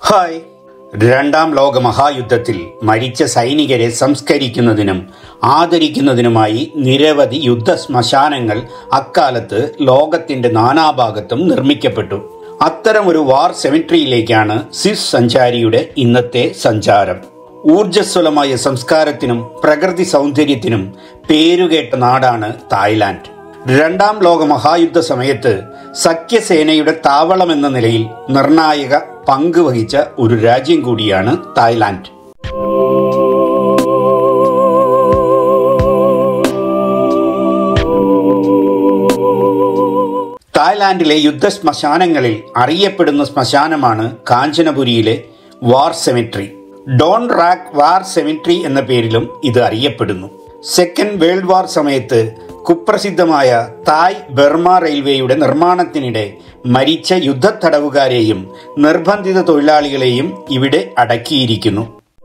hi രണ്ടാം ലോക മഹായുദ്ധത്തിൽ മരിച്ച സൈനികരെ സംസ്കരിക്കുന്നതിനും ആദരിക്കുന്നതിനുമായി നിരവധി യുദ്ധ ശ്മശാനങ്ങൾ അക്കാലത്ത് ലോകത്തിന്റെ നാനാഭാഗത്തും നിർമ്മിക്കപ്പെട്ടു അത്തരമൊരു വാർ സെമിട്രിയിലേക്കാണ് സിസ് സഞ്ചാരിയുടെ ഇന്നത്തെ സഞ്ചാരം ഊർജ്ജസ്വലമായ സംസ്കാരത്തിനും പ്രകൃതി സൗന്ദര്യത്തിനും പേരുകേട്ട നാടാണ് തായ്ലാന്റ് രണ്ടാം ലോക മഹായുദ്ധ സമയത്ത് സഖ്യസേനയുടെ താവളമെന്ന നിലയിൽ നിർണായക പങ്ക് വഹിച്ച ഒരു രാജ്യം കൂടിയാണ് തായ്ലാന്റ് തായ്ലാന്റിലെ യുദ്ധ ശ്മശാനങ്ങളിൽ അറിയപ്പെടുന്ന ശ്മശാനമാണ് കാഞ്ചനപുരിയിലെ war cemetery Don Rak war cemetery എന്ന പേരിലും ഇത് അറിയപ്പെടുന്നു സെക്കൻഡ് വേൾഡ് വാർ സമയത്ത് കുപ്രസിദ്ധമായ തായ് ബർമ റെയിൽവേയുടെ നിർമ്മാണത്തിനിടെ മരിച്ച യുദ്ധത്തടവുകാരെയും നിർബന്ധിത തൊഴിലാളികളെയും ഇവിടെ അടക്കിയിരിക്കുന്നു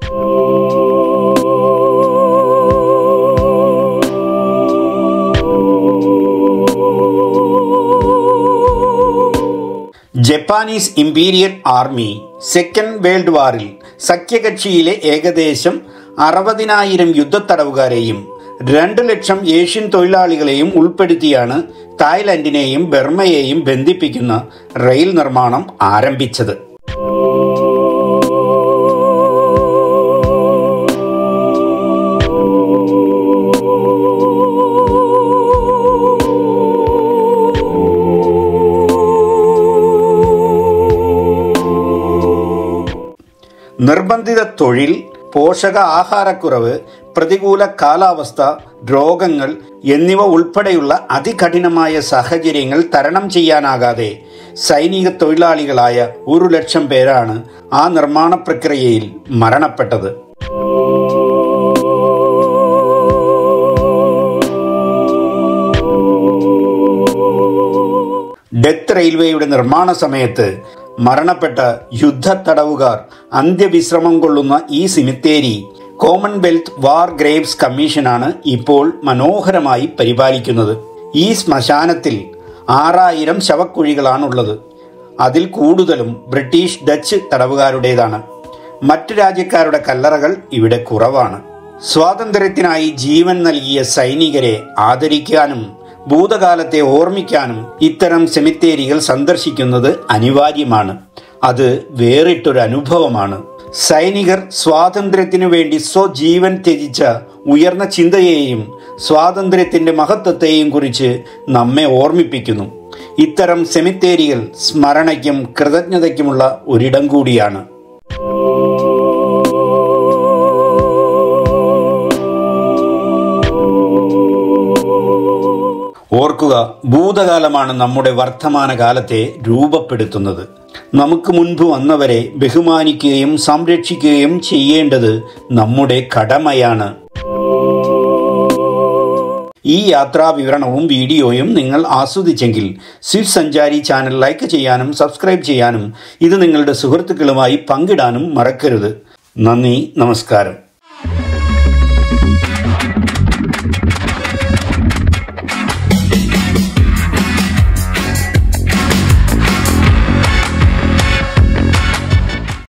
Japanese imperial army second world വാറിൽ സഖ്യകക്ഷിയിലെ ഏകദേശം അറുപതിനായിരം യുദ്ധത്തടവുകാരെയും രണ്ടു ലക്ഷം ഏഷ്യൻ തൊഴിലാളികളെയും ഉൾപ്പെടുത്തിയാണ് തായ്ലൻഡിനെയും ബർമയെയും ബന്ധിപ്പിക്കുന്ന റെയിൽ നിർമ്മാണം ആരംഭിച്ചത് നിർബന്ധിത തൊഴിൽ പോഷക ആഹാരക്കുറവ് പ്രതികൂല കാലാവസ്ഥ രോഗങ്ങൾ എന്നിവ ഉൾപ്പെടെയുള്ള അതികഠിനമായ സാഹചര്യങ്ങൾ തരണം ചെയ്യാനാകാതെ സൈനിക തൊഴിലാളികളായ ഒരു ലക്ഷം പേരാണ് ആ നിർമ്മാണ പ്രക്രിയയിൽ മരണപ്പെട്ടത് ഡെത്ത് റെയിൽവേയുടെ നിർമ്മാണ സമയത്ത് മരണപ്പെട്ട യുദ്ധ തടവുകാർ അന്ത്യവിശ്രമം കൊള്ളുന്ന ഈ സിമിത്തേരി കോമൺവെൽത്ത് വാർ ഗ്രേവ്സ് കമ്മീഷനാണ് ഇപ്പോൾ മനോഹരമായി പരിപാലിക്കുന്നത് ഈ ശ്മശാനത്തിൽ ആറായിരം ശവക്കുഴികളാണുള്ളത് അതിൽ കൂടുതലും ബ്രിട്ടീഷ് ഡച്ച് തടവുകാരുടേതാണ് മറ്റു രാജ്യക്കാരുടെ കല്ലറകൾ ഇവിടെ കുറവാണ് സ്വാതന്ത്ര്യത്തിനായി ജീവൻ നൽകിയ സൈനികരെ ആദരിക്കാനും ഭൂതകാലത്തെ ഓർമ്മിക്കാനും ഇത്തരം സെമിത്തേരികൾ സന്ദർശിക്കുന്നത് അനിവാര്യമാണ് അത് വേറിട്ടൊരു അനുഭവമാണ് സൈനികർ സ്വാതന്ത്ര്യത്തിനു വേണ്ടി സ്വജീവൻ ത്യജിച്ച ഉയർന്ന ചിന്തയെയും സ്വാതന്ത്ര്യത്തിന്റെ മഹത്വത്തെയും കുറിച്ച് നമ്മെ ഓർമ്മിപ്പിക്കുന്നു ഇത്തരം സെമിത്തേരികൾ സ്മരണയ്ക്കും കൃതജ്ഞതയ്ക്കുമുള്ള ഒരിടം കൂടിയാണ് ഓർക്കുക ഭൂതകാലമാണ് നമ്മുടെ വർത്തമാനകാലത്തെ രൂപപ്പെടുത്തുന്നത് നമുക്ക് മുൻപ് വന്നവരെ ബഹുമാനിക്കുകയും സംരക്ഷിക്കുകയും ചെയ്യേണ്ടത് നമ്മുടെ കടമയാണ് ഈ യാത്രാ വിവരണവും വീഡിയോയും നിങ്ങൾ ആസ്വദിച്ചെങ്കിൽ സ്വിഫ്റ്റ് സഞ്ചാരി ചാനൽ ലൈക്ക് ചെയ്യാനും സബ്സ്ക്രൈബ് ചെയ്യാനും ഇത് നിങ്ങളുടെ സുഹൃത്തുക്കളുമായി പങ്കിടാനും മറക്കരുത് നന്ദി നമസ്കാരം